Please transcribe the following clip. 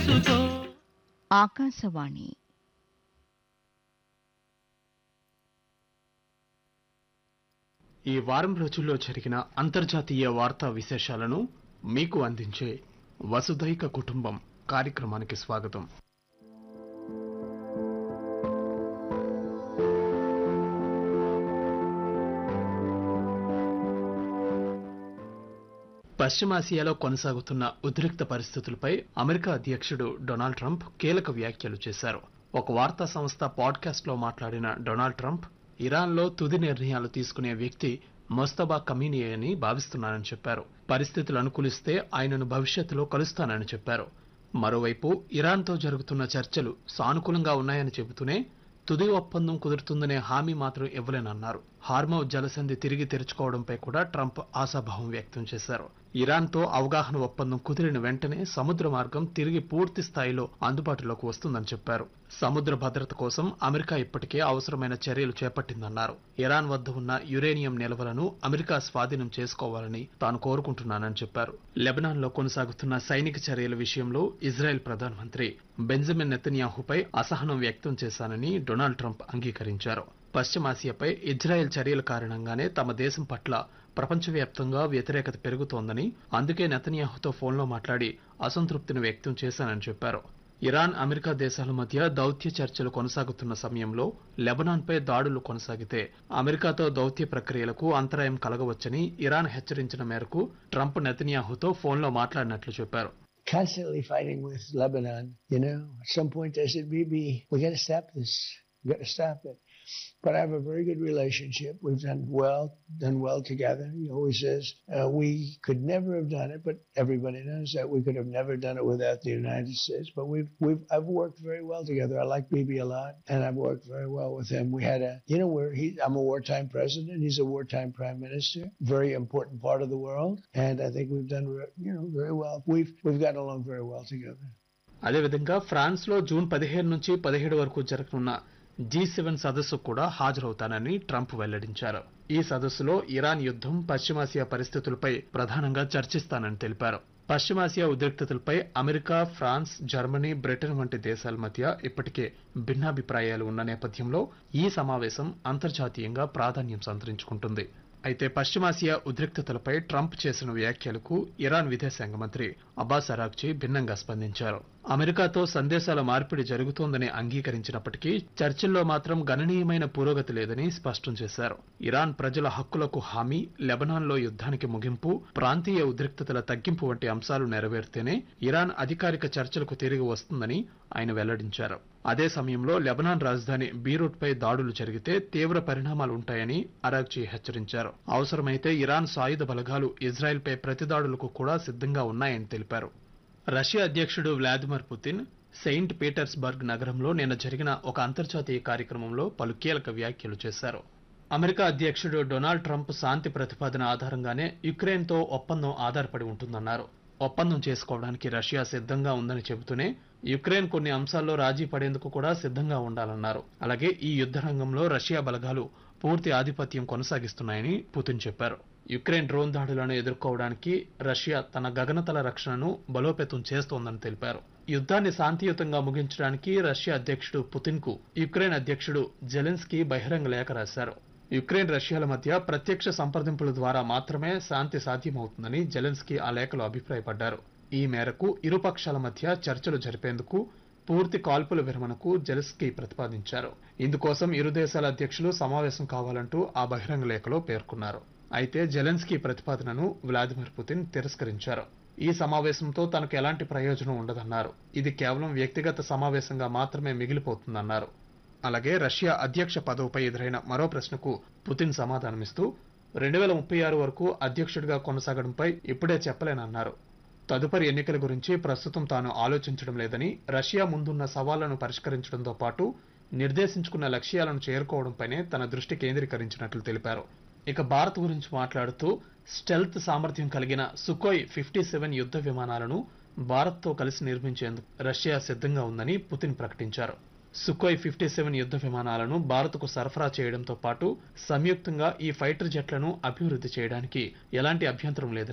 చేసుకో ఆకాశవాణి ఈ వారం రోజుల్లో జరిగిన అంతర్జాతీయ వార్తా విశేషాలను మీకు అందించే వసుధైక కుటుంబం కార్యక్రమానికి స్వాగతం పశ్చిమాసియాలో కొనసాగుతున్న ఉద్రిక్త పరిస్థితులపై అమెరికా అధ్యక్షుడు డొనాల్డ్ ట్రంప్ కీలక వ్యాఖ్యలు చేశారు ఒక వార్తా సంస్థ పాడ్కాస్ట్ లో మాట్లాడిన డొనాల్డ్ ట్రంప్ ఇరాన్లో తుది నిర్ణయాలు తీసుకునే వ్యక్తి మొస్తబా కమీనీ అని భావిస్తున్నానని చెప్పారు పరిస్థితులు అనుకూలిస్తే ఆయనను భవిష్యత్తులో కలుస్తానని చెప్పారు మరోవైపు ఇరాన్తో జరుగుతున్న చర్చలు సానుకూలంగా ఉన్నాయని చెబుతూనే తుది ఒప్పందం కుదురుతుందనే హామీ మాత్రం ఇవ్వలేనన్నారు హార్మౌ జలసంధి తిరిగి తెరుచుకోవడంపై కూడా ట్రంప్ ఆశాభావం వ్యక్తం చేశారు ఇరాన్తో అవగాహన ఒప్పందం కుదిరిన వెంటనే సముద్ర మార్గం తిరిగి పూర్తి స్థాయిలో అందుబాటులోకి వస్తుందని చెప్పారు సముద్ర భద్రత కోసం అమెరికా ఇప్పటికే అవసరమైన చర్యలు చేపట్టిందన్నారు ఇరాన్ వద్ద ఉన్న యురేనియం నిల్వలను అమెరికా స్వాధీనం చేసుకోవాలని తాను కోరుకుంటున్నానని చెప్పారు లెబనాన్ లో కొనసాగుతున్న సైనిక చర్యల విషయంలో ఇజ్రాయెల్ ప్రధానమంత్రి బెంజమిన్ నెతన్యాహుపై అసహనం వ్యక్తం చేశానని డొనాల్డ్ ట్రంప్ అంగీకరించారు పశ్చిమాసియాపై ఇజ్రాయెల్ చర్యల కారణంగానే తమ దేశం పట్ల ప్రపంచవ్యాప్తంగా వ్యతిరేకత పెరుగుతోందని అందుకే నెతన్యాహుతో ఫోన్లో మాట్లాడి అసంతృప్తిని వ్యక్తం చేశానని చెప్పారు ఇరాన్ అమెరికా దేశాల మధ్య దౌత్య చర్చలు కొనసాగుతున్న సమయంలో లెబనాన్పై దాడులు కొనసాగితే అమెరికాతో దౌత్య ప్రక్రియలకు అంతరాయం కలగవచ్చని ఇరాన్ హెచ్చరించిన మేరకు ట్రంప్ నెతన్యాహుతో ఫోన్లో మాట్లాడినట్లు చెప్పారు constantly fighting with Lebanon. You know, at some point they said, "Bibi, we got to stop this. We got to stop it." But I have a very good relationship. We've done well, done well together. He always says uh, we could never have done it, but everybody knows that we could have never done it without the United States. But we've we've I've worked very well together. I like Bibi a lot, and I've worked very well with him. We had a you know where he I'm a wartime president. He's a wartime prime minister. Very important part of the world, and I think we've done re- you know very well. We've we've gotten along very well together. అదేవిధంగా France లో June పదిహేను నుంచి పదిహేడు వరకు జరగనున్న G seven సదస్సు కూడా హాజరవుతానని Trump వెల్లడించారు ఈ సదస్సులో ఇరాన్ యుద్ధం పశ్చిమాసియా పరిస్థితులపై ప్రధానంగా చర్చిస్తానని తెలిపారు పశ్చిమాసియా ఉద్రిక్తతలపై అమెరికా ఫ్రాన్స్ జర్మనీ బ్రిటన్ వంటి దేశాల మధ్య ఇప్పటికే భిన్నాభిప్రాయాలు ఉన్న నేపథ్యంలో ఈ సమావేశం అంతర్జాతీయంగా ప్రాధాన్యం సంతరించుకుంటుంది అయితే పశ్చిమాసియా ఉద్రిక్తతలపై ట్రంప్ చేసిన వ్యాఖ్యలకు ఇరాన్ విదేశాంగ మంత్రి అబ్బాస్ అరాక్చి భిన్నంగా స్పందించారు అమెరికాతో సందేశాల మార్పిడి జరుగుతోందని అంగీకరించినప్పటికీ చర్చల్లో మాత్రం గణనీయమైన పురోగతి లేదని స్పష్టం చేశారు ఇరాన్ ప్రజల హక్కులకు హామీ లెబనాన్లో యుద్ధానికి ముగింపు ప్రాంతీయ ఉద్రిక్తతల తగ్గింపు వంటి అంశాలు నెరవేరితేనే ఇరాన్ అధికారిక చర్చలకు తిరిగి వస్తుందని ఆయన వెల్లడించారు అదే సమయంలో లెబనాన్ రాజధాని బీరూట్పై దాడులు జరిగితే తీవ్ర పరిణామాలు ఉంటాయని అరాక్చి హెచ్చరించారు అవసరమైతే ఇరాన్ సాయుధ బలగాలు ఇజ్రాయెల్పై ప్రతిదాడులకు కూడా సిద్ధంగా ఉన్నాయని తెలిపారు రష్యా అధ్యక్షుడు వ్లాదిమిర్ పుతిన్ సెయింట్ పీటర్స్బర్గ్ నగరంలో నిన్న జరిగిన ఒక అంతర్జాతీయ కార్యక్రమంలో పలు కీలక వ్యాఖ్యలు చేశారు అమెరికా అధ్యక్షుడు డొనాల్డ్ ట్రంప్ శాంతి ప్రతిపాదన ఆధారంగానే యుక్రెయిన్తో ఒప్పందం ఆధారపడి ఉంటుందన్నారు ఒప్పందం చేసుకోవడానికి రష్యా సిద్ధంగా ఉందని చెబుతూనే యుక్రెయిన్ కొన్ని అంశాల్లో రాజీ పడేందుకు కూడా సిద్ధంగా ఉండాలన్నారు అలాగే ఈ యుద్ధ రంగంలో రష్యా బలగాలు పూర్తి ఆధిపత్యం కొనసాగిస్తున్నాయని పుతిన్ చెప్పారు యుక్రెయిన్ డ్రోన్ దాడులను ఎదుర్కోవడానికి రష్యా తన గగనతల రక్షణను బలోపేతం చేస్తోందని తెలిపారు యుద్ధాన్ని శాంతియుతంగా ముగించడానికి రష్యా అధ్యక్షుడు పుతిన్ కు యుక్రెయిన్ అధ్యక్షుడు జెలెన్స్కీ బహిరంగ లేఖ రాశారు యుక్రెయిన్ రష్యాల మధ్య ప్రత్యక్ష సంప్రదింపుల ద్వారా మాత్రమే శాంతి సాధ్యమవుతుందని జెలెన్స్కీ ఆ లేఖలో అభిప్రాయపడ్డారు ఈ మేరకు ఇరుపక్షాల మధ్య చర్చలు జరిపేందుకు పూర్తి కాల్పుల విరమణకు జెలెన్స్కీ ప్రతిపాదించారు ఇందుకోసం ఇరు దేశాల అధ్యక్షులు సమావేశం కావాలంటూ ఆ బహిరంగ లేఖలో పేర్కొన్నారు అయితే జెలెన్స్కీ ప్రతిపాదనను వ్లాదిమిర్ పుతిన్ తిరస్కరించారు ఈ సమావేశంతో తనకు ఎలాంటి ప్రయోజనం ఉండదన్నారు ఇది కేవలం వ్యక్తిగత సమావేశంగా మాత్రమే మిగిలిపోతుందన్నారు అలాగే రష్యా అధ్యక్ష పదవిపై ఎదురైన మరో ప్రశ్నకు పుతిన్ సమాధానమిస్తూ రెండు వేల ముప్పై ఆరు వరకు అధ్యక్షుడిగా కొనసాగడంపై ఇప్పుడే చెప్పలేనన్నారు తదుపరి ఎన్నికల గురించి ప్రస్తుతం తాను ఆలోచించడం లేదని రష్యా ముందున్న సవాళ్లను పరిష్కరించడంతో పాటు నిర్దేశించుకున్న లక్ష్యాలను చేరుకోవడంపైనే తన దృష్టి కేంద్రీకరించినట్లు తెలిపారు ఇక భారత్ గురించి మాట్లాడుతూ స్టెల్త్ సామర్థ్యం కలిగిన సుకోయ్ ఫిఫ్టీ సెవెన్ యుద్ధ విమానాలను భారత్తో కలిసి నిర్మించేందుకు రష్యా సిద్ధంగా ఉందని పుతిన్ ప్రకటించారు సుకోయ్ ఫిఫ్టీ సెవెన్ యుద్ధ విమానాలను భారత్కు సరఫరా చేయడంతో పాటు సంయుక్తంగా ఈ ఫైటర్ జెట్లను అభివృద్ధి చేయడానికి ఎలాంటి అభ్యంతరం లేదని